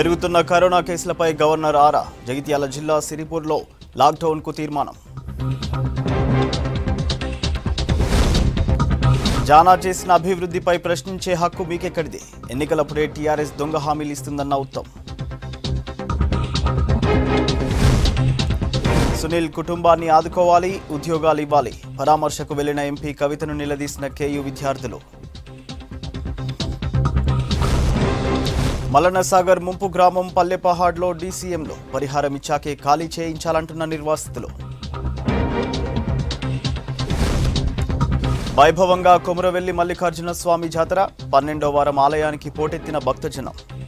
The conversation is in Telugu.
పెరుగుతున్న కరోనా కేసులపై గవర్నర్ ఆరా జగిత్యాల జిల్లా సిరిపూర్లో లాక్డౌన్కు తీర్మానం జానా చేసిన అభివృద్ధిపై ప్రశ్నించే హక్కు మీకెక్కడిది ఎన్నికలప్పుడే టీఆర్ఎస్ దొంగ హామీలు ఇస్తుందన్న ఉత్తమ్ సునీల్ కుటుంబాన్ని ఆదుకోవాలి ఉద్యోగాలు ఇవ్వాలి పరామర్శకు వెళ్లిన ఎంపీ కవితను నిలదీసిన కేయు విద్యార్థులు మల్లనసాగర్ ముంపు గ్రామం పల్లెపహాడ్లో డీసీఎంలో పరిహారం ఇచ్చాకే ఖాళీ చేయించాలంటున్న నిర్వాసితులు వైభవంగా కొమురవెల్లి మల్లికార్జున స్వామి జాతర పన్నెండో వారం ఆలయానికి పోటెత్తిన భక్తజనం